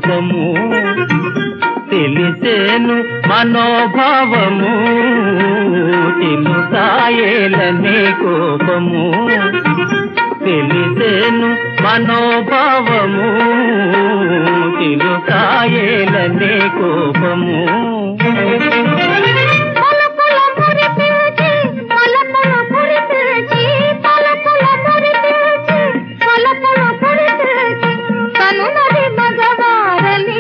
కోపము తెలిసేను మనోభావము చిలుకాయేలనే కోపము తెలిసేను మనోభావము చిలుకాయేలనే కోపము పలుకుల మురిపిల్చి, పలుకుల మురిపిల్చి, పలుకుల మురిపిల్చి, పలుకుల మురిపిల్చి, కనుమరి మగవారలి,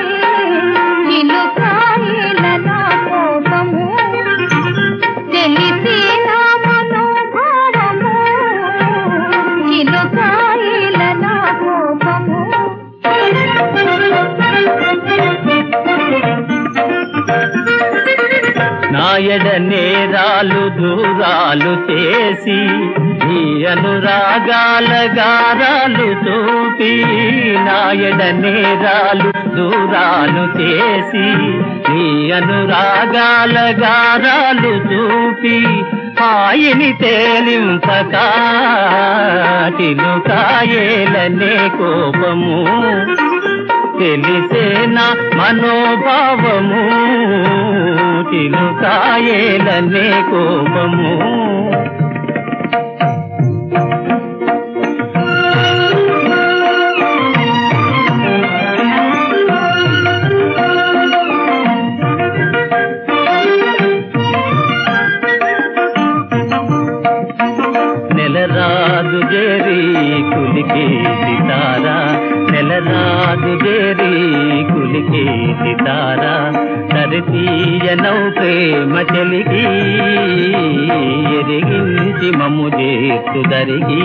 చిలుకాయల నా కోపము, తెలిసి నా మనోభావము, చిలుకాయల నా కోపము నాయడ నేరాలు దూరాలు చేసి నీ అనురాగాల గారాలు చూపి నాయడ నేరాలు దూరాలు చేసి నీ అనురాగాల గారాలు చూపి హాయిని తేలింపక తిలుకాయేలనే కోపము తెలిసేనా మనోభావము చిలుకాయేలనే కోపము నెలరాజు జేరి కులికి సితారా నెలరాజు జేరి కులికి సితారా తరతీయనౌ ప్రేమ చెలిగి ఎరిగించి మమ్ము చేస్తు దరిగి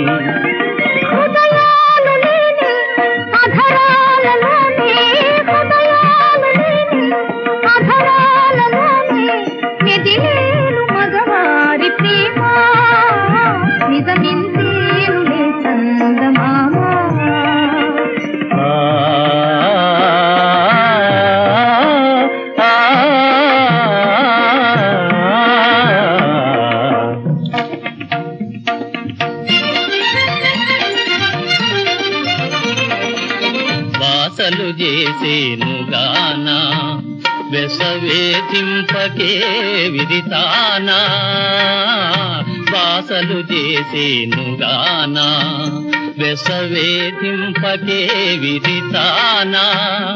హృదయాలు లేని అధరాలలోని హృదయాలు లేని అధరాలలోని మెదిలేలు మగవారి ప్రేమ నిజమిందేనులే చందమామ ఆ ఆ, ఆ. వాసలు చేసేను గానా వెసవేధింపకే విదితానా వాసలు చేసేను గానా వెసవేధింపకే విదితానా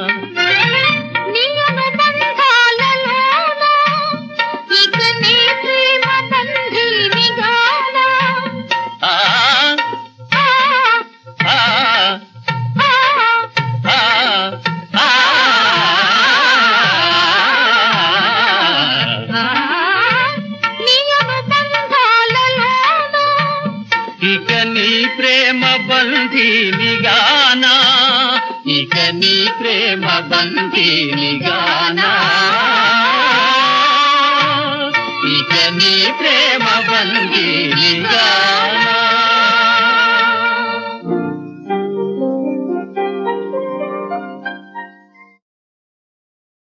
నియమ బంధాలలోన ఇక నీ ప్రేమ బంధీనిగాన ఆ ఆ, ఆ ఆ, ఆ ఆ ఆ, నియమ బంధాలలోన ఇక నీ ప్రేమ బంధీనిగానా ఇక నీ ప్రేమ బంధీనిగానా ఇక నీ ప్రేమ బంధీనిగానా